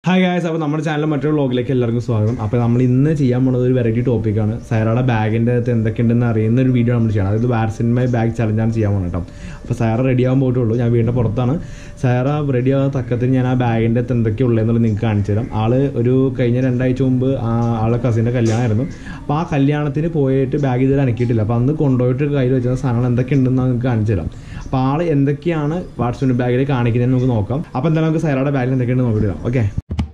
Hi guys അപ്പോൾ നമ്മുടെ channel മറ്റൊരു വ്ളോഗിലേക്ക് എല്ലാവർക്കും സ്വാഗതം അപ്പോൾ നമ്മൾ ഇന്ന് ചെയ്യാൻ പോണത് ഒരു വെറൈറ്റി ടോപ്പിക്കാണ് സൈറയുടെ ബാഗിൻ്റെ അകത്ത് എന്തൊക്കെയുണ്ടെന്ന് അറിയുന്ന ഒരു വീഡിയോ നമ്മൾ ചെയ്യണം അതായത് വാർസിൻ മൈ ബാഗ് ചലഞ്ചാണ് ചെയ്യാൻ പോകുന്നത് കേട്ടോ അപ്പോൾ സൈറ റെഡി ആകാൻ പോയിട്ടുള്ളൂ ഞാൻ വീടിൻ്റെ പുറത്താണ് സൈറ റെഡി ആകാൻ തക്കത്തിന് ഞാൻ ആ ബാഗിൻ്റെ അകത്ത് എന്തൊക്കെയുള്ളതെന്നുള്ളത് നിങ്ങൾക്ക് കാണിച്ചു തരാം ആള് ഒരു കഴിഞ്ഞ രണ്ടാഴ്ച മുമ്പ് ആ ആളെ കസിൻ്റെ കല്യാണമായിരുന്നു അപ്പോൾ ആ കല്യാണത്തിന് പോയിട്ട് ബാഗ് ഇതുവരെ അനക്കിയിട്ടില്ല അപ്പോൾ അന്ന് കൊണ്ടുപോയിട്ട് കയ്യിൽ വെച്ചിരുന്ന സാധനങ്ങൾ എന്തൊക്കെയുണ്ടെന്ന് നിങ്ങൾക്ക് കാണിച്ചു തരാം അപ്പോൾ ആൾ എന്തൊക്കെയാണ് വാട്സപ്പിൻ്റെ ബാഗിൽ കാണിക്കുന്നതെന്ന് നമുക്ക് നോക്കാം അപ്പോൾ എന്തായാലും നമുക്ക് സൈറയുടെ ബാഗിൽ എന്തൊക്കെയുണ്ടെന്ന് നോക്കിയിട്ട് വരാം ഓക്കെ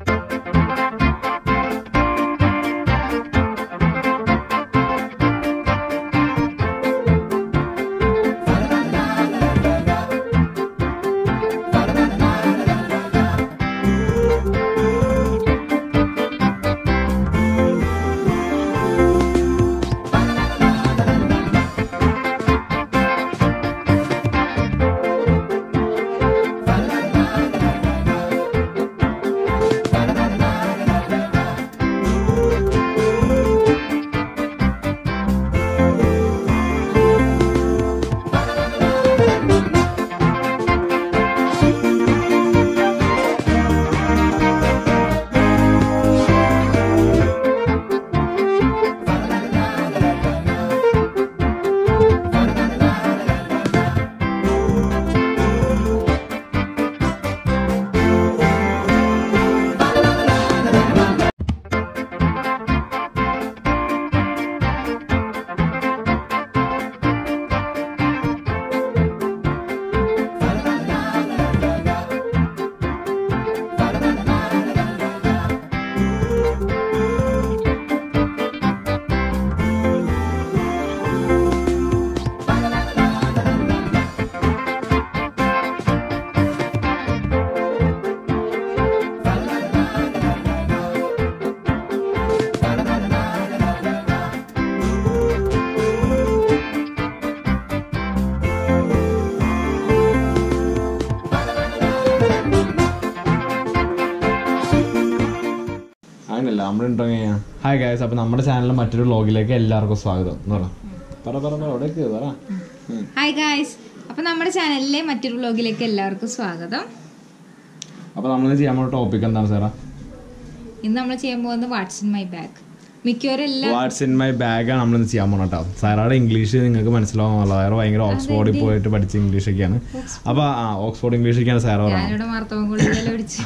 അങ്ങനല്ല നമ്മളുണ്ടോ ഹായ് ഗായ്സ് അപ്പോൾ നമ്മുടെ ചാനലിൽ മറ്റൊരു വ്ളോഗിലേക്ക് എല്ലാവർക്കും സ്വാഗതം എന്ന് പറ പറ പറ പറ അവിടേക്ക് പറ ഉം. ഹായ് ഗായ്സ് അപ്പൊ നമ്മുടെ ചാനലിലെ മറ്റൊരു വ്ലോഗിലേക്ക് എല്ലാവർക്കും സ്വാഗതം അപ്പോൾ നമ്മൾ ചെയ്യാൻ പോകുന്ന ടോപ്പിക് എന്താണ് സാറാ ഇന്ന് നമ്മൾ ചെയ്യാൻ പോകുന്നത് വാട്സ് ഇൻ മൈ ബാഗ് മിക്കവരും എല്ലാം വാട്സ് ഇൻ മൈ ബാഗാണ് നമ്മളിന്ന് ചെയ്യാൻ പോകുന്നത് കേട്ടോ സാറാടെ ഇംഗ്ലീഷ് നിങ്ങൾക്ക് മനസ്സിലാവുന്നുള്ള വേറെ ഭയങ്കര ഓക്സ്ഫോർഡിൽ പോയിട്ട് പഠിച്ച ഇംഗ്ലീഷൊക്കെയാണ് അപ്പോൾ ആ ഓക്സ്ഫോർഡ് ഇംഗ്ലീഷൊക്കെയാണ് സാറ് പറയുന്നത് ഞാനിവിടെ മാർത്തവം കൂടുതൽ പിടിച്ചു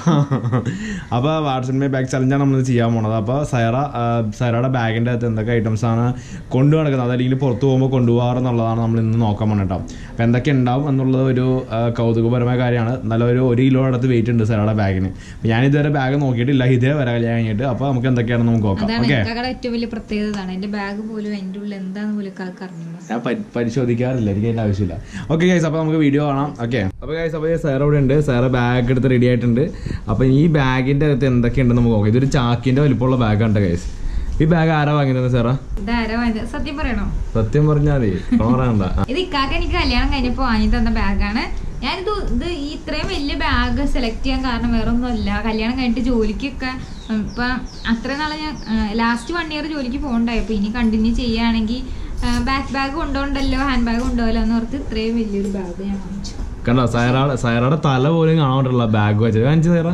അപ്പോൾ വാട്സൺ മൈ ബാഗ് ചലഞ്ചാണ് നമ്മൾ ചെയ്യാൻ പോണത് അപ്പോൾ സൈറ ആ, സൈറയുടെ ബാഗിൻ്റെ അകത്ത് എന്തൊക്കെ ഐറ്റംസ് ആണ് കൊണ്ടു നടക്കുന്നത് അതല്ലെങ്കിൽ പുറത്ത് പോകുമ്പോൾ കൊണ്ടുപോകാറെന്നുള്ളതാണ് നമ്മൾ ഇന്ന് നോക്കാൻ പോകണം കേട്ടോ അപ്പോൾ എന്തൊക്കെ ഉണ്ടാവും എന്നുള്ളത് ഒരു ആ, കൗതുകപരമായ കാര്യമാണ് നല്ല ഒരു ഒരു കിലോ അടുത്ത് വെയിറ്റ് ഉണ്ട് സൈറയുടെ ബാഗിന് അപ്പോൾ ഞാൻ ഇതുവരെ ബാഗ് നോക്കിയിട്ടില്ല ഇതേ വരെ കല്യാണം കഴിഞ്ഞിട്ട് അപ്പോൾ നമുക്ക് എന്തൊക്കെയാണെന്ന് നമുക്ക് നോക്കാം അതാണ് ഓക്കെ ഇക്കാക്കടെ ഏറ്റവും വലിയ പ്രത്യേകത അതാണ് എന്റെ ബാഗ് പോലും അതിന്റെ ഉള്ളിൽ എന്താന്ന് പോലും ഇക്കാക്ക് അറിഞ്ഞില്ല ഞാൻ പരി- പരിശോധിക്കാറില്ല എനിക്ക് അതിന്റെ ആവശ്യമില്ല ഓക്കെ ഗൈസ് അപ്പോൾ നമുക്ക് വീഡിയോ കാണാം ഓക്കെ അപ്പോൾ ഗൈസ് അപ്പോൾ സാർ ഇവിടെ ഉണ്ട് സാറ് ബാഗ് എടുത്ത് റെഡി ആയിട്ടുണ്ട് അപ്പോൾ ഈ ബാഗിന്റെ അകത്ത് എന്തൊക്കെയുണ്ടെന്ന് നമുക്ക് നോക്കാം ഇതൊരു ചാക്കിന്റെ വലിപ്പമുള്ള ബാഗാണ് ഗൈസ് ഈ ബാഗ് ആരാ വാങ്ങിയത് സാറാ ഇതാരാ വാങ്ങിയത് സത്യം പറയണോ സത്യം പറഞ്ഞാൽ മതി പറയണ്ട ഇത് ഇക്കാക്ക എനിക്ക് കല്യാണം കഴിഞ്ഞപ്പോ വാങ്ങി തന്ന ബാഗാണ് ഞാനിത് ഇത് ഈ ഇത്രയും വലിയ ബാഗ് സെലക്ട് ചെയ്യാൻ കാരണം വേറെ ഒന്നുമല്ല കല്യാണം കഴിഞ്ഞിട്ട് ജോലിക്കൊക്കെ ഉം, ഇപ്പൊ അത്രയും നാളെ ഞാൻ ലാസ്റ്റ് വൺ ഇയർ ജോലിക്ക് പോകണ്ടായപ്പോ ഇനി കണ്ടിന്യൂ ചെയ്യുകയാണെങ്കിൽ ബാക്ക് ബാഗ് കൊണ്ടുപോകണ്ടല്ലോ ഹാൻഡ് ബാഗ് കൊണ്ടുപോകല്ലോ എന്ന് ഓർത്ത് ഇത്രയും വലിയൊരു ബാഗ് ഞാൻ വാങ്ങിച്ചു കണ്ടോ സൈറാടെ സൈറയുടെ തല പോലും കാണാൻ പറ്റില്ല ബാഗ് വെച്ചത് കാണിച്ചു സൈറ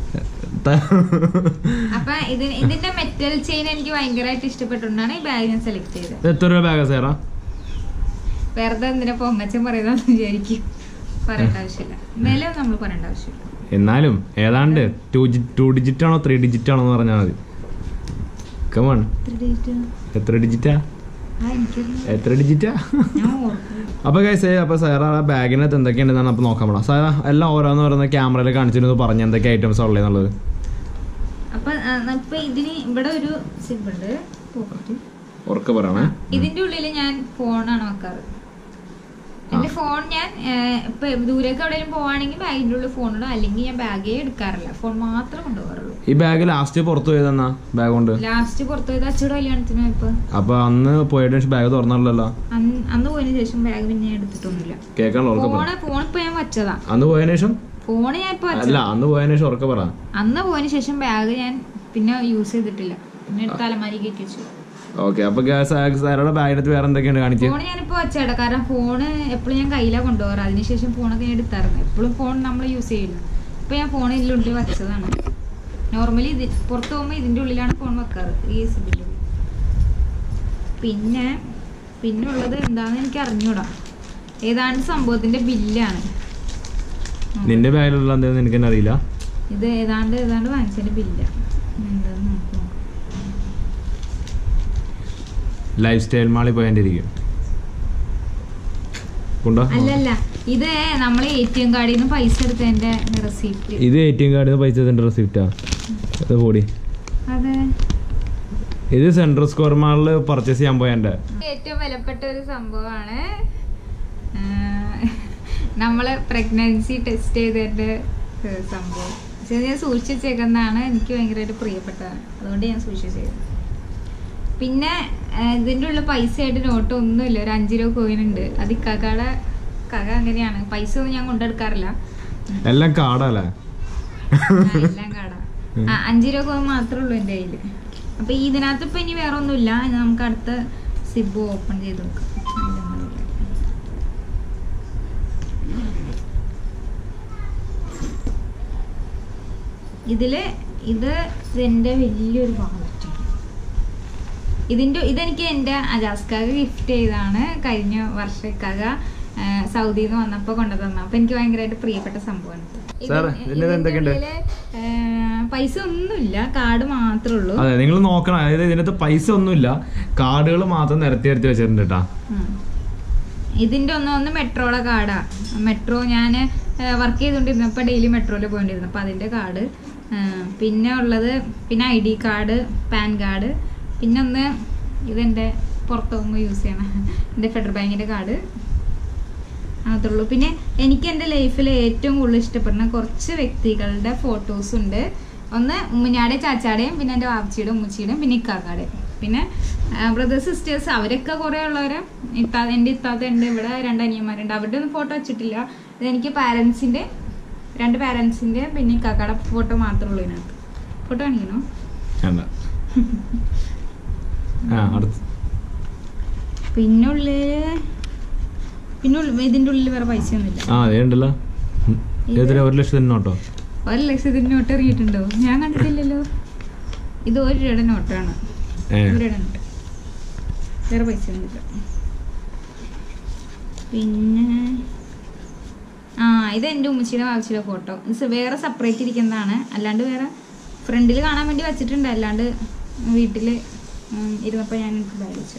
അപ്പൊ ഇത് ഇതിന്റെ മെറ്റൽ ചെയിൻ എനിക്ക് ഭയങ്കരമായിട്ട് ഇഷ്ടപ്പെട്ടുകൊണ്ടാണ് ഈ ബാഗ് ഞാൻ സെലക്ട് ചെയ്തത് ഇത് എത്ര രൂപ ബാഗാ സൈറ വെറുതെ എന്തിനാ പൊങ്ങച്ചൻ പറയുന്നതെന്ന് വിചാരിക്കും പറയേണ്ട ആവശ്യമില്ല വില നമ്മൾ പറയേണ്ട ആവശ്യമില്ല എന്നാലും ഏതാണ്ട് ടു ടു ഡിജിറ്റ് ആണോ ത്രീ ഡിജിറ്റ് ആണോ എന്ന് പറഞ്ഞാൽ മതി കമൺ എത്ര date ആ? എത്ര ഡിജിറ്റാ ആ, എനിക്കറിയില്ല. എത്ര ഡിജിറ്റാ ഞാൻ ഓർക്കുന്നു അപ്പൊ കൈസേ അപ്പൊ സാറ ആ ബാഗിനകത്ത് എന്തൊക്കെയുണ്ടെന്നാണ് അപ്പൊ നോക്കാൻ പോണം സാറ എല്ലാം ഓരോന്ന് ഓരോന്ന് ക്യാമറയിൽ കാണിച്ചിരുന്നു പറഞ്ഞ എന്തൊക്കെ ഐറ്റംസ് ഉള്ളതെന്നുള്ളത് അപ്പൊ ആ, ഇപ്പൊ ഇതിന് ഇവിടെ ഒരു സിബ് ഉണ്ട് പോക്കറ്റ് ഉറക്ക പറയണേ ഇതിന്റെ ഉള്ളിൽ ഞാൻ ഫോണാണ് വെക്കാറ് എന്റെ ഫോൺ ഞാൻ ആ, ഇപ്പൊ ദൂരേക്ക് എവിടെയെങ്കിലും പോവാണെങ്കിൽ ബാഗിന്റെ ഉള്ളിൽ ഫോൺ ഇടും അല്ലെങ്കിൽ ഞാൻ ബാഗേ എടുക്കാറില്ല ഫോൺ മാത്രം കൊണ്ടുപോകാറുള്ളൂ ഈ ബാഗ് ലാസ്റ്റ് പുറത്ത് പോയതെന്നാ ബാഗ് കൊണ്ട് ലാസ്റ്റ് പുറത്തു പോയത് അച്ചയുടെ കല്യാണത്തിന് പോയപ്പോ അപ്പൊ അന്ന് പോയതിനു ശേഷം ബാഗ് തുറന്നല്ലോ അന്ന് അന്ന് പോയതിനു ശേഷം ബാഗ് പിന്നെ ഞാൻ എടുത്തിട്ടൊന്നുമില്ല കേൾക്കാണല്ലോ ഉറക്ക പറ ഫോണ് ഫോൺ ഇപ്പൊ ഞാൻ വച്ചതാ അന്ന് പോയതിനു ശേഷം ഫോണ് ഞാൻ ഇപ്പൊ അല്ല അന്ന് പോയതിനു ശേഷം ഉറക്ക പറ അന്ന് പോയതിനു ശേഷം ബാഗ് ഞാൻ പിന്നെ യൂസ് ചെയ്തിട്ടില്ല പിന്നെ എടുത്ത് അലമാരി കയറ്റി വെച്ചു ഓക്കെ അപ്പൊ സാറയുടെ ബാഗിനകത്ത് വേറെ എന്തൊക്കെയാണ് കാണിച്ചത് ഫോൺ ഞാനിപ്പോ വെച്ചേട്ടാ കാരണം ഫോണ് എപ്പോഴും ഞാൻ കയ്യിലാ കൊണ്ടുപോകാറ് അതിനുശേഷം ഫോണൊക്കെ ഞാൻ എടുത്തായിരുന്നു എപ്പോഴും ഫോൺ നമ്മൾ യൂസ് ചെയ്യില്ല ഇപ്പൊ ഞാൻ ഫോൺ ഇതിലുള്ളിൽ വെച്ചതാണ് നോർമലി ഇത് പുറത്ത് പോകുമ്പോൾ ഇതിൻ്റെ ഉള്ളിലാണ് ഫോൺ വെക്കാറ് ഈ സിബിൻ്റെ ഉള്ളിൽ പിന്നെ പിന്നെ ഉള്ളത് എന്താണെന്ന് എനിക്ക് അറിഞ്ഞൂടാ ഏതാണ്ട് സംഭവത്തിൻ്റെ ബില്ലാണ് നിന്റെ ബാഗിലുള്ള എന്താണെന്ന് എനിക്ക് തന്നെ അറിയില്ല ഇത് ഏതാണ്ട് ഏതാണ്ട് വാങ്ങിച്ചതിൻ്റെ ബില്ല എന്താന്ന് നോക്കാം ലൈഫ് സ്റ്റൈൽ മാളിൽ പോയതിൻ്റെ ഇരിക്കും കൊണ്ടോ അല്ലല്ല ഇത് നമ്മൾ എ ടി എം കാർഡിൽ നിന്ന് പൈസ എടുത്തതിന്റെ റെസിപ്റ്റ് ഇത് എ ടി എം കാർഡിൽ നിന്ന് പൈസ ഇതിൻ്റെ റെസിപ്റ്റാ അത് പോടി അതെ ഇത് സെൻട്രൽ സ്ക്വയർ മാളിൽ പർച്ചേസ് ചെയ്യാൻ പോയതിൻ്റെ ഏറ്റവും വിലപ്പെട്ട ഒരു സംഭവമാണ് നമ്മള് പ്രഗ്നൻസി ടെസ്റ്റ് ചെയ്തതിന്റെ ഏഹ്, സംഭവം പക്ഷെ ഞാൻ സൂക്ഷിച്ച് വെച്ചേക്കുന്നതാണ് എനിക്ക് ഭയങ്കരമായിട്ട് പ്രിയപ്പെട്ടതാണ് അതുകൊണ്ട് ഞാൻ സൂക്ഷിച്ച് ചെയ്തത് പിന്നെ ഏഹ്, ഇതിന്റെ ഉള്ളിൽ പൈസ ആയിട്ട് നോട്ട് ഒന്നുമില്ല ഒരു അഞ്ച് രൂപ കോയിൻ ഉണ്ട് അത് ഇക്കാക്കയുടെ കക അങ്ങനെയാണ് പൈസ ഒന്നും ഞാൻ കൊണ്ടെടുക്കാറില്ല എല്ലാം കാടല്ലേ ആ, എല്ലാം കാടാ ആ, അഞ്ച് രൂപ കോയിൻ മാത്രമേ ഉള്ളൂ എൻ്റെ കയ്യിൽ അപ്പൊ ഇതിനകത്ത് ഇപ്പൊ ഇനി വേറെ ഒന്നുമില്ല ഇനി നമുക്ക് അടുത്ത സിബ് ഓപ്പൺ ചെയ്ത് നോക്കാം അതിന്റെ മുകളിൽ. ഇതില് ഇത് എൻ്റെ വലിയൊരു വാലറ്റ് ഇതിന്റെ ഇതെനിക്ക് എൻ്റെ അജാസ്കാക ഗിഫ്റ്റ് ചെയ്താണ് കഴിഞ്ഞ വർഷക്കാക സൗദിയിൽ നിന്ന് വന്നപ്പോൾ കൊണ്ടു തന്ന അപ്പൊ എനിക്ക് ഭയങ്കരമായിട്ട് പ്രിയപ്പെട്ട സംഭവമാണ് ഇത്. സാറേ, ഇതിന് ഇതിന്റെ എന്തൊക്കെയുണ്ട്? ഉള്ളില്, ഏ, പൈസ ഒന്നുമില്ല കാർഡ് മാത്രമേ ഉള്ളൂ അതെ നിങ്ങൾ നോക്കണം അതായത് ഇതിനകത്ത് പൈസ ഒന്നുമില്ല കാർഡുകൾ മാത്രം നിരത്തി നിരത്തി വെച്ചിട്ടുണ്ട് കേട്ടാ ഉം. ഇതിന്റെ ഒന്ന് ഒന്ന് മെട്രോയുടെ കാർഡാ മെട്രോ ഞാൻ വർക്ക് ചെയ്തുകൊണ്ടിരുന്നപ്പോൾ ഡെയിലി മെട്രോയിൽ പോയിട്ടിരുന്നു അപ്പോൾ അതിന്റെ കാർഡ് പിന്നെ ഉള്ളത് പിന്നെ I D card PAN card പിന്നെ ഒന്ന് ഇതെന്റെ പുറത്ത് പോകുമ്പോൾ യൂസ് ചെയ്യണം എൻ്റെ ഫെഡറൽ ബാങ്കിന്റെ കാർഡ് അതുള്ളൂ പിന്നെ എനിക്ക് എൻ്റെ ലൈഫിൽ ഏറ്റവും കൂടുതൽ ഇഷ്ടപ്പെടുന്ന കുറച്ച് വ്യക്തികളുടെ ഫോട്ടോസ് ഉണ്ട് ഒന്ന് ഉമ്മഞ്ഞാടെ ചാച്ചാടെയും പിന്നെ എൻ്റെ വാപ്പച്ചിയുടെ ഉമ്മച്ചിയുടെയും പിന്നെ ഇക്കാക്കാടെയും പിന്നെ ബ്രദേഴ്സ് സിസ്റ്റേഴ്സ് അവരൊക്കെ കുറേ ഉള്ളവരെ ഇത്താ എൻ്റെ ഇത്താത്ത ഉണ്ട് ഇവിടെ രണ്ട് അനിയന്മാരുണ്ട് അവരുടെ ഒന്നും ഫോട്ടോ വെച്ചിട്ടില്ല ഇതെനിക്ക് പാരൻസിൻ്റെ രണ്ട് പാരൻസിൻ്റെ പിന്നെ ഇക്കാക്കയുടെ ഫോട്ടോ മാത്രമേ ഉള്ളൂ ഇതിനകത്ത് ഫോട്ടോ കാണിക്കണോ വേണ്ട ആ അടുത്ത് പിന്നെ ഉള്ളില് പിന്നെ ഉള്ളിൽ ഇതിൻ്റെ ഉള്ളിൽ വേറെ പൈസ ഒന്നുമില്ല ആ അതേ ഉണ്ടല്ലോ ഉം. എത്ര ഒരു ലക്ഷത്തിന് നോട്ടോ ഒരു ലക്ഷത്തിന് നോട്ട് എറിയിട്ടുണ്ടോ ഞാൻ കണ്ടിട്ടില്ലല്ലോ ഇത് ഒരു രൂപയുടെ നോട്ടാണ് ഏ ഒരു രൂപയുടെ നോട്ട് വേറെ പൈസ ഒന്നുമില്ല പിന്നെ ആ ഇത് എൻ്റെ ഉമ്മച്ചിയുടെ വാവിച്ചിയുടെ ഫോട്ടോ ഇത് വേറെ സെപ്പറേറ്റ് ഇരിക്കുന്നതാണ് അല്ലാണ്ട് വേറെ ഫ്രണ്ടിൽ കാണാൻ വേണ്ടി വെച്ചിട്ടുണ്ട് അല്ലാണ്ട് വീട്ടിൽ ഇരുന്നപ്പോൾ ഞാൻ എനിക്ക് ബാധിച്ചു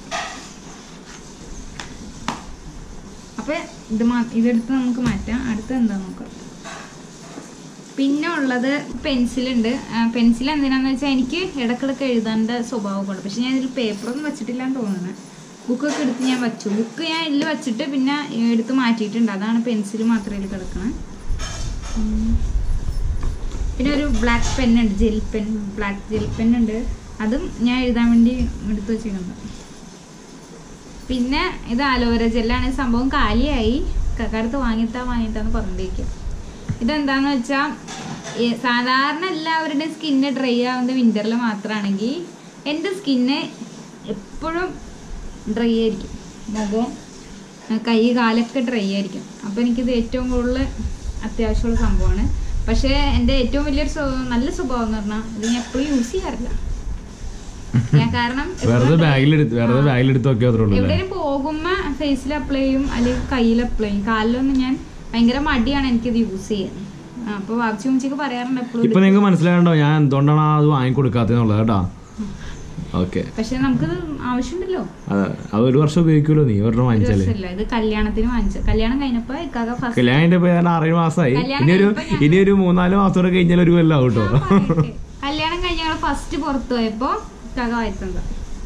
അപ്പോൾ ഇത് മാ ഇതെടുത്ത് നമുക്ക് മാറ്റാം അടുത്ത എന്താ നോക്കാം പിന്നെ ഉള്ളത് പെൻസിലുണ്ട് പെൻസിൽ എന്തിനാന്ന് വെച്ചാൽ എനിക്ക് ഇടക്കിടക്ക് എഴുതാൻ്റെ സ്വഭാവമൊക്കെ ഉണ്ട് പക്ഷെ ഞാൻ ഇതിൽ പേപ്പറൊന്നും വെച്ചിട്ടില്ല എന്ന് തോന്നുന്നത് ബുക്കൊക്കെ എടുത്ത് ഞാൻ വച്ചു ബുക്ക് ഞാൻ ഇതിൽ വെച്ചിട്ട് പിന്നെ എടുത്ത് മാറ്റിയിട്ടുണ്ട് അതാണ് പെൻസിൽ മാത്രമേ ഇതിൽ കിടക്കണം ഉം. പിന്നെ ഒരു ബ്ലാക്ക് പെൻ ഉണ്ട് gel pen black gel pen ഉണ്ട് അതും ഞാൻ എഴുതാൻ വേണ്ടി എടുത്ത് വെച്ചിട്ടുണ്ട് പിന്നെ ഇത് അലോവേര ജെല്ലാണ് ഈ സംഭവം കാലിയായി കക്കടുത്ത് വാങ്ങിത്താ വാങ്ങിത്താന്ന് പറഞ്ഞിരിക്കുക ഇതെന്താന്ന് വെച്ചാൽ സാധാരണ എല്ലാവരുടെയും സ്കിന്ന് ഡ്രൈ ആവുന്നത് വിൻ്ററിൽ മാത്രമാണെങ്കിൽ എൻ്റെ സ്കിന്ന് എപ്പോഴും ഡ്രൈ ആയിരിക്കും മുഖം ആ, കൈ കാലൊക്കെ ഡ്രൈ ആയിരിക്കും അപ്പോൾ എനിക്കിത് ഏറ്റവും കൂടുതൽ അത്യാവശ്യമുള്ള സംഭവമാണ് പക്ഷേ എൻ്റെ ഏറ്റവും വലിയൊരു സ്വ- നല്ല സ്വഭാവം എന്ന് പറഞ്ഞാൽ ഇത് ഞാൻ എപ്പോഴും യൂസ് ചെയ്യാറില്ല ഞാൻ കാരണം വെറുതെ എപ്പോഴും ബാഗിലെടുത്ത് വെറുതെ ബാഗിലെടുത്ത് നോക്കിയാൽ അത്രേ ഉള്ളൂ അല്ലേ എവിടെയും പോകുമ്പോ ഫേസിൽ അപ്ലൈ ചെയ്യും അല്ലെങ്കിൽ കയ്യിൽ അപ്ലൈ ചെയ്യും കാലിലൊന്നും ഞാൻ ഭയങ്കര മടിയാണ് എനിക്കിത് യൂസ് ചെയ്യാൻ ആ, അപ്പൊ വാപ്ചി ഉമ്മച്ചിക്ക് പറയാറുണ്ട് ഇപ്പൊ എപ്പോഴും നിങ്ങൾക്ക് മനസ്സിലാകണ്ടോ ഞാൻ എന്തുകൊണ്ടാണ് ആ അത് വാങ്ങിക്കൊടുക്കാത്തതെന്നുള്ളത് കേട്ടാ ഓക്കെ പക്ഷെ നമുക്കിത് ആവശ്യമുണ്ടല്ലോ അതെ അത് ഒരു വർഷം ഉപയോഗിക്കുമല്ലോ നീ ഒരെണ്ണം ഒരു വാങ്ങിച്ചാലേ ദിവസമല്ല ഇത് കല്യാണത്തിന് വാങ്ങിച്ച കല്യാണം കഴിഞ്ഞപ്പോ ഇക്കാക്ക ഫസ്റ്റ് കല്യാണിന്റെ ഇപ്പൊ ഞാൻ ആറേഴ് മാസമായി കല്യാണം ഇനി ഒരു കഴിഞ്ഞപ്പോ ഇനി ഒരു മൂന്നാല് മാസം കൂടെ കഴിഞ്ഞാൽ ഒരു കൊല്ലം ആവും കേട്ടോ കല്യാണം കഴിഞ്ഞ ഞങ്ങൾ ഫസ്റ്റ് പുറത്തു പോയപ്പോ ഇക്കാക്ക വായിത്തണ്ട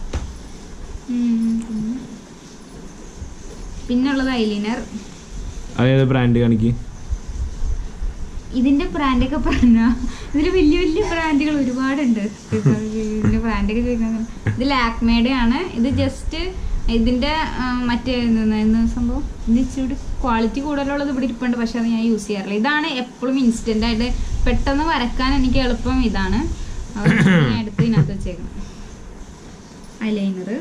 പിന്നുള്ളത് ഐലൈനർ അതേത് ബ്രാൻഡ് കാണിക്ക് ഇതിന്റെ ബ്രാൻഡൊക്കെ പറഞ്ഞ ഇതിൽ വലിയ വലിയ ബ്രാൻഡുകൾ ഒരുപാടുണ്ട് ഇതിന്റെ ബ്രാൻഡൊക്കെ ചോദിക്കുന്നത് ഇത് ലാക്മേയുടെ ആണ് ഇത് ജസ്റ്റ് ഇതിന്റെ ആ, മറ്റേ എന്താണ് എന്ന് സംഭവം ഇത് ഇച്ചിരി ക്വാളിറ്റി കൂടുതലുള്ളത് ഇവിടെ ഇരിപ്പുണ്ട് പക്ഷെ അത് ഞാൻ യൂസ് ചെയ്യാറില്ല ഇതാണ് എപ്പോഴും ഇൻസ്റ്റന്റ് ആയിട്ട് പെട്ടെന്ന് വരക്കാൻ എനിക്ക് എളുപ്പം ഇതാണ് അതുകൊണ്ട് ഞാൻ എടുത്ത് ഇതിനകത്ത് വെച്ചേക്കണം ഐലൈനർ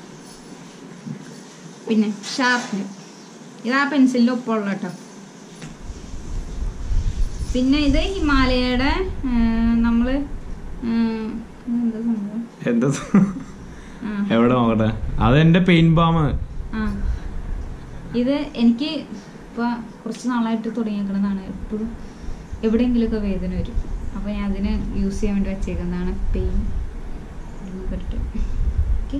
പിന്നെ ഷാർപ്പ്നർ ഇത് ആ പെൻസിലിൻ്റെ ഒപ്പമുള്ള കേട്ടോ പിന്നെ ഇത് ഹിമാലയയുടെ ആ, നമ്മള് ആ, എന്താ സംഭവം എന്താ ആ എവിടെ നോക്കട്ടെ അതെന്റെ പെയിൻ ബാമ് ആ ഇത് എനിക്ക് ഇപ്പൊ കുറച്ച് നാളായിട്ട് തുടങ്ങിയേക്കുന്നതാണ് എപ്പോഴും എവിടെയെങ്കിലുമൊക്കെ വേദന വരും അപ്പൊ ഞാൻ അതിന് യൂസ് ചെയ്യാൻ വേണ്ടി വെച്ചേക്കുന്നതാണ് പെയിൻ ഓക്കെ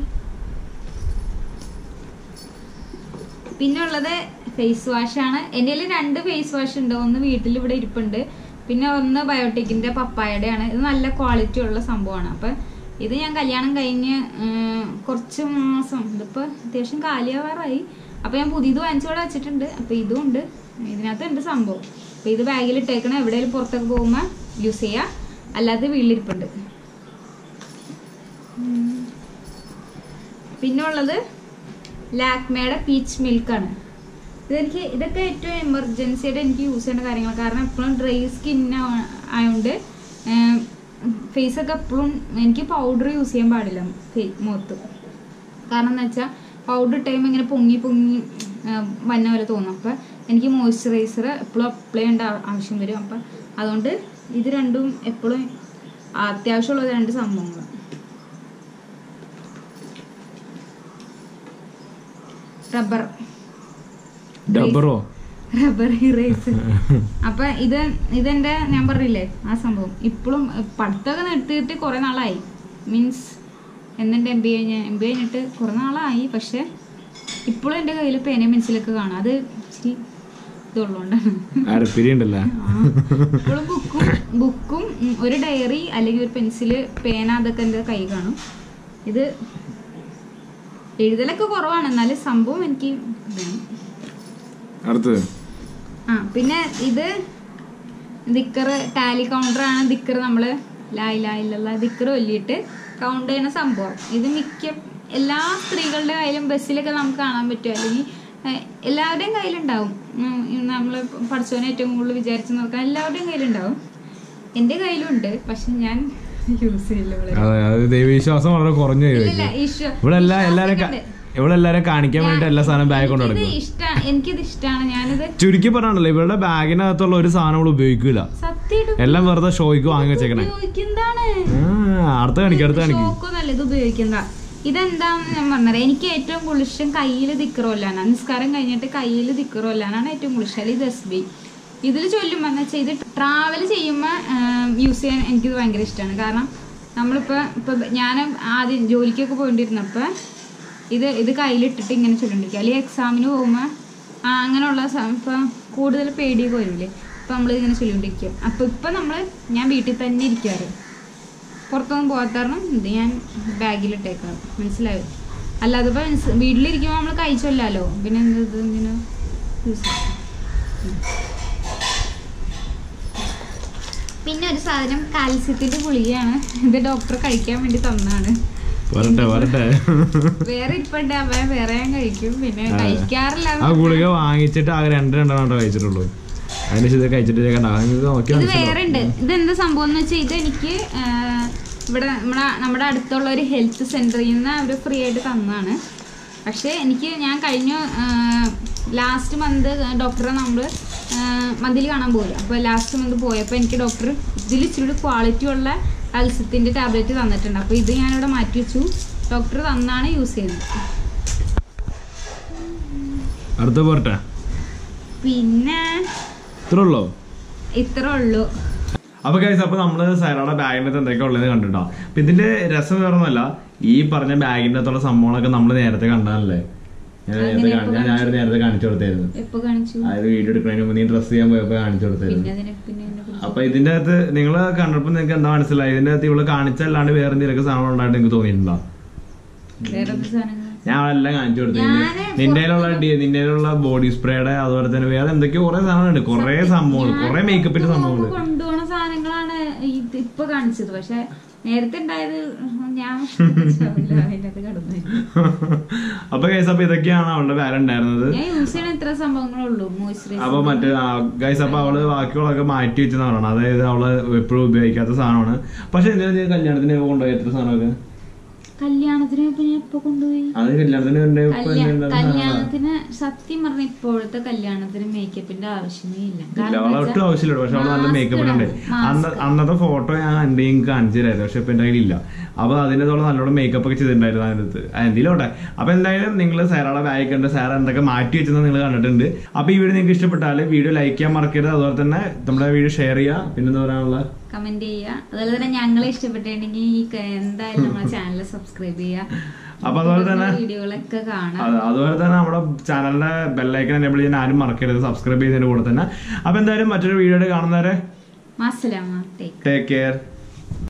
പിന്നെ ഉള്ളത് ഫേസ് വാഷ് ആണ് എൻ്റെ കയ്യിൽ രണ്ട് ഫേസ് വാഷ് ഉണ്ട് ഒന്ന് വീട്ടിൽ ഇവിടെ ഇരിപ്പുണ്ട് പിന്നെ ഒന്ന് ബയോട്ടിക്കിന്റെ പപ്പായയുടെ ആണ് ഇത് നല്ല ക്വാളിറ്റി ഉള്ള സംഭവമാണ് അപ്പൊ ഇത് ഞാൻ കല്യാണം കഴിഞ്ഞ് ഉം, കുറച്ച് മാസം ഇതിപ്പോ അത്യാവശ്യം കാലിയാവാറായി അപ്പൊ ഞാൻ പുതിയത് വാങ്ങിച്ചോടെ വെച്ചിട്ടുണ്ട് അപ്പൊ ഇതും ഉണ്ട് ഇതിനകത്ത് ഉണ്ട് സംഭവം അപ്പൊ ഇത് ബാഗിൽ ഇട്ടേക്കണം എവിടെയെങ്കിലും പുറത്തൊക്കെ പോകുമ്പോൾ യൂസ് ചെയ്യാം അല്ലാതെ വീട്ടിലിരിപ്പുണ്ട് ഉം. പിന്നെ ഉള്ളത് ലാക്മേയുടെ പീച്ച് മിൽക്കാണ് ഇതെനിക്ക് ഇതൊക്കെ ഏറ്റവും എമർജൻസിയായിട്ട് എനിക്ക് യൂസ് ചെയ്യേണ്ട കാര്യങ്ങൾ കാരണം എപ്പോഴും ഡ്രൈ സ്കിൻ ആയതുകൊണ്ട് ഫേസ് ഒക്കെ എപ്പോഴും എനിക്ക് പൗഡർ യൂസ് ചെയ്യാൻ പാടില്ല ഫേ- മുഖത്ത് കാരണം എന്ന് വെച്ചാൽ പൗഡർ ടൈം ഇങ്ങനെ പൊങ്ങി പൊങ്ങി ആ, വന്ന പോലെ തോന്നും അപ്പം എനിക്ക് മോയ്സ്ചറൈസർ എപ്പോഴും അപ്ലൈ ചെയ്യേണ്ട ആ- ആവശ്യം വരും അപ്പം അതുകൊണ്ട് ഇത് രണ്ടും എപ്പോഴും അത്യാവശ്യമുള്ള രണ്ട് സംഭവങ്ങൾ റബ്ബർ ഡബറോ റബ്ബർ ഇറേസർ അപ്പൊ ഇത് ഇതെന്റെ ഞാൻ പറഞ്ഞില്ലേ ആ സംഭവം ഇപ്പോഴും പഠിത്തമൊക്കെ നിർത്തിയിട്ട് കുറെ നാളായി മീൻസ് എന്നെ എം ബി കഴിഞ്ഞ എം ബി കഴിഞ്ഞിട്ട് കുറെ നാളായി പക്ഷെ ഇപ്പോഴും എൻ്റെ കയ്യിൽ പേനയും പെൻസിലൊക്കെ കാണാം അത് ഇച്ചിരി ഇതുള്ളതുകൊണ്ടാണ് അരപ്പിരി ഉണ്ടല്ലേ ഇപ്പോഴും ബുക്കും ബുക്കും ഉം, ഒരു ഡയറി അല്ലെങ്കിൽ ഒരു പെൻസില് പേന അതൊക്കെ എൻ്റെ കൈ കാണും ഇത് എഴുതലൊക്കെ കുറവാണ് എന്നാലും സംഭവം എനിക്ക് വേണം അടുത്തത് ആ പിന്നെ ഇത് ദിക്കർ ടാലി കൗണ്ടർ ആണ് ദിക്കർ നമ്മള് ലായ് ലായിലുള്ള ദിക്കർ ഒല്ലിയിട്ട് കൗണ്ട് ചെയ്യുന്ന സംഭവം ഇത് മിക്ക എല്ലാ സ്ത്രീകളുടെ കയ്യിലും ബസ്സിലൊക്കെ നമുക്ക് കാണാൻ പറ്റും അല്ലെങ്കിൽ ഏഹ്, എല്ലാവരുടെയും കയ്യിലുണ്ടാവും നമ്മൾ പഠിച്ചവനെ ഏറ്റവും കൂടുതൽ വിചാരിച്ച് നോക്കാൻ എല്ലാവരുടെയും കയ്യിലുണ്ടാവും എൻ്റെ കയ്യിലുണ്ട് പക്ഷെ ഞാൻ യൂസ് ചെയ്യില്ല വളരെ. അതെ അത് ദൈവവിശ്വാസം വളരെ കുറഞ്ഞു ഇല്ലില്ല, ഈശ്വ- ഇവിടെ എല്ലാ എല്ലാരും കാ- വിശ്വാസമൊക്കെ ഉണ്ട്. ഇവിടെ എല്ലാരും കാണിക്കാൻ വേണ്ടിട്ട് എല്ലാ സാധനം ബാഗ് കൊണ്ട് എനിക്കിത് നടക്കും ഇഷ്ടാ- എനിക്കിത് ഇഷ്ടമാണ് ഞാനിത് ചുരുക്കി പറഞ്ഞാണല്ലോ ഇവരുടെ ബാഗിനകത്തുള്ള ഒരു സാധനം നമ്മൾ ഉപയോഗിക്കൂല സത്യമായിട്ടും എല്ലാം വെറുതെ ഷോയ്ക്ക് വാങ്ങി വെച്ചേക്കണേ ഉപയോഗിക്കുന്നതാണ് ആ അടുത്ത കാണിക്കും അടുത്ത കാണിക്കും ഷോക്കൊന്നല്ല ഇത് ഉപയോഗിക്കുന്ന ഇതെന്താന്ന് ഞാൻ പറഞ്ഞത് എനിക്ക് ഏറ്റവും കുളിഷ്ടം കയ്യിൽ ദിക്കറോല്ലാനാണ് നിസ്കാരം കഴിഞ്ഞിട്ട് കയ്യിൽ ദിക്കറോല്ലാനാണ് ഏറ്റവും കുളിഷ്ടം ഇത് എസ് ബി ഇതിൽ ചൊല്ലുമ്പോൾ എന്ന് വെച്ചാൽ ഇത് ട്രാവൽ ചെയ്യുമ്പോൾ യൂസ് ചെയ്യാൻ എനിക്കിത് ഭയങ്കര ഇഷ്ടമാണ് കാരണം നമ്മളിപ്പോൾ ഇപ്പോൾ ഞാൻ ആദ്യം ജോലിക്കൊക്കെ പോയിട്ടിരുന്നപ്പോൾ ഇത് ഇത് കയ്യിലിട്ടിട്ട് ഇങ്ങനെ ചൊല്ലിണ്ടിരിക്കുക അല്ലെങ്കിൽ എക്സാമിന് പോകുമ്പോൾ അങ്ങനെയുള്ള ഇപ്പം കൂടുതൽ പേടിയൊക്കെ വരില്ലേ അപ്പം നമ്മൾ ഇങ്ങനെ ചൊല്ലിക്കൊണ്ടിരിക്കുക അപ്പോൾ ഇപ്പം നമ്മൾ ഞാൻ വീട്ടിൽ തന്നെ ഇരിക്കാറ് പുറത്തൊന്നും പോകാത്ത കാരണം ഇത് ഞാൻ ബാഗിലിട്ടേക്കാറ് മനസ്സിലായോ അല്ലാതെ ഇപ്പം മനസ്സ് വീട്ടിലിരിക്കുമ്പോൾ നമ്മൾ കഴിച്ചല്ലോ പിന്നെ എന്ത് ഇത് ഇങ്ങനെ യൂസ് ചെയ്യാം പിന്നെ ഒരു സാധനം കാൽസ്യത്തിന്റെ ഗുളികയാണ് ഇത് ഡോക്ടർ കഴിക്കാൻ വേണ്ടി തന്നാണ് വരട്ടെ വരട്ടെ വേറെ ഇപ്പണ്ട് അവ വേറെ ഞാൻ കഴിക്കും പിന്നെ അതെ. കഴിക്കാറില്ല ആ ഗുളിക വാങ്ങിച്ചിട്ട് ആകെ രണ്ട് രണ്ടെണ്ണം കഴിച്ചിട്ടുള്ളൂ അതിന് ശേഷം ഇത് കഴിച്ചിട്ട് ഞാൻ കണ്ട ഇത് നോക്കി ഇത് വേറെ ഉണ്ട് ഇത് എന്താ സംഭവം എന്ന് വെച്ചാൽ ഇത് എനിക്ക് ആ, ഇവിടെ നമ്മുടെ നമ്മുടെ അടുത്തുള്ള ഒരു ഹെൽത്ത് സെന്ററിൽ നിന്ന് അവർ ഫ്രീ ആയിട്ട് തന്നതാണ് പക്ഷേ എനിക്ക് ഞാൻ കഴിഞ്ഞ ലാസ്റ്റ് മന്ത് ഡോക്ടറെ നമ്മൾ മന്തിൽ കാണാൻ പോയി അപ്പോൾ ലാസ്റ്റ് മന്ത് പോയപ്പോൾ എനിക്ക് ഡോക്ടർ ഇതിൽ ഇച്ചിരി ക്വാളിറ്റി ഉള്ള അൽസത്തിൻ്റെ ടാബ്ലറ്റ് തന്നിട്ടുണ്ട് അപ്പോൾ ഇത് ഞാനിവിടെ മാറ്റി വെച്ചു ഡോക്ടർ തന്നാണ് യൂസ് ചെയ്യുന്നത് അടുത്ത പോരട്ടെ പിന്നെ ഇത്രേ ഉള്ളോ ഇത്ര ഉള്ളൂ അപ്പൊ ഗൈസ് അപ്പൊ നമ്മള് സൈറയുടെ ബാഗിന്റെ എന്തൊക്കെ ഉള്ളത് കണ്ടിട്ടോ അപ്പൊ ഇതിന്റെ രസം വേറൊന്നുമല്ല ഈ പറഞ്ഞ ബാഗിന്റെ അകത്തുള്ള സംഭവങ്ങളൊക്കെ നമ്മൾ നേരത്തെ കണ്ടതല്ലേ ഞാൻ നേരത്തെ കാണി- ഞാൻ ഞാനൊരു നേരത്തെ കാണിച്ചു കൊടുത്തായിരുന്നു എപ്പോൾ കാണിച്ചു അതായത് വീഡിയോ എടുക്കുന്നതിന് മുമ്പ് നീ ഡ്രസ് ചെയ്യാൻ പോയപ്പോ കാണിച്ചു കൊടുത്തായിരുന്നു പിന്നെ അതിനെ പിന്നെ അതിനെ കുറിച്ച് അപ്പൊ ഇതിന്റെ അകത്ത് നിങ്ങൾ കണ്ടപ്പോ നിങ്ങൾക്ക് എന്താ മനസ്സിലായി ഇതിന്റെ അകത്ത് ഇവള് കാണിച്ചല്ലാണ്ട് വേറെ എന്തെങ്കിലും സാധനം ഉണ്ടായിട്ട് നിങ്ങൾക്ക് തോന്നിയിട്ടുണ്ടോ വേറെ എന്ത് സാധനങ്ങൾ ഞാൻ അവളെല്ലാം കാണിച്ചു കൊടുത്തു ഞാന് നിന്റെ നിന്റെ ബോഡി സ്പ്രേയുടെ അതുപോലെ തന്നെ വേറെ എന്തൊക്കെയോ കുറെ സാധനങ്ങളുണ്ട് കുറെ സംഭവങ്ങൾ കുറെ മേക്കപ്പിന്റെ സംഭവങ്ങൾ കൊണ്ടുപോണ സാധനങ്ങളാണ് ഇത് ഇപ്പൊ കാണിച്ചത് പക്ഷെ നേരത്തെ ഉണ്ടായത് ഞാൻ ശ്രദ്ധിച്ചില്ല. അതിനകത്ത് കിടന്നു അപ്പൊ ഗൈസ് അപ്പൊ ഇതൊക്കെയാണ് അവളുടെ ബാഗ് ഉണ്ടായിരുന്നത് ഞാൻ യൂസ് ചെയ്യണ ഇത്ര സംഭവങ്ങളേ ഉള്ളൂ മോയ്സ്ചറൈസർ അപ്പൊ മറ്റേ ഗൈസ് അപ്പൊ അവള് ബാക്കിയുള്ളതൊക്കെ മാറ്റി വെച്ചെന്ന് പറയണം അതായത് അവള് എപ്പോഴും ഉപയോഗിക്കാത്ത സാധനമാണ് പക്ഷെ എന്തിനാ നീ കല്യാണത്തിന് കൊണ്ടുപോയി എത്ര സാധനമൊക്കെ കല്യാണത്തിന് ഇപ്പൊ ഞാൻ എപ്പോ കൊണ്ടുപോയി അത് കല്യാണത്തിന് കൊണ്ട് ഇപ്പൊ കല്യാ- എന്താ- കല്യാണത്തിന് സത്യം പറഞ്ഞ ഇപ്പോഴത്തെ കല്യാണത്തിന് മേക്കപ്പിന്റെ ആവശ്യമേ ഇല്ല ഇല്ല കാരണം അവളെ ഒട്ടും ആവശ്യമില്ല പക്ഷെ അവള് നല്ല mask മേക്കപ്പ് ഉണ്ട് ഇടണം, അന്ന് അന്നത്തെ ഫോട്ടോ ഞാൻ എന്റെ കാണിച്ചു തരായിരുന്നു പക്ഷെ ഇപ്പൊ എന്റെ കയ്യിലില്ല അപ്പൊ അതിന്റെ തോളം നല്ലോണം മേക്കപ്പ് ഒക്കെ ചെയ്തിട്ടുണ്ടായിരുന്നു അതിനകത്ത് എന്തിലോട്ടെ അപ്പൊ എന്തായാലും നിങ്ങൾ സാറയുടെ ബാഗ് കണ്ട് സാർ എന്തൊക്കെ മാറ്റി വെച്ചെന്ന് നിങ്ങൾ കണ്ടിട്ടുണ്ട് അപ്പൊ ഈ വീഡിയോ നിങ്ങൾക്ക് ഇഷ്ടപ്പെട്ടാൽ വീഡിയോ ലൈക്ക് ചെയ്യാൻ മറക്കരുത് അതുപോലെ തന്നെ നമ്മുടെ വീഡിയോ ഷെയർ ചെയ്യുക പിന്നെന്താ പറയാനുള്ള കമന്റ് ചെയ്യുക അതുപോലെ തന്നെ ഞങ്ങളെ ഇഷ്ടപ്പെട്ടിട്ടുണ്ടെങ്കിൽ ഈ ക- എന്തായാലും നമ്മുടെ ചാനൽ സബ്സ്ക്രൈബ് ചെയ്യുക അപ്പൊ അതുപോലെ തന്നെ വീഡിയോകളൊക്കെ കാണാം അതെ അതുപോലെ തന്നെ നമ്മുടെ ചാനലിന്റെ ബെല്ലൈക്കൻ എനേബിൾ ചെയ്യാൻ ആരും മറക്കരുത് സബ്സ്ക്രൈബ് ചെയ്യുന്നതിന്റെ കൂടെ തന്നെ അപ്പൊ എന്തായാലും മറ്റൊരു വീഡിയോ കാണുന്നവരെ മാസലാമ ടേക്ക് ടേക്ക് കെയർ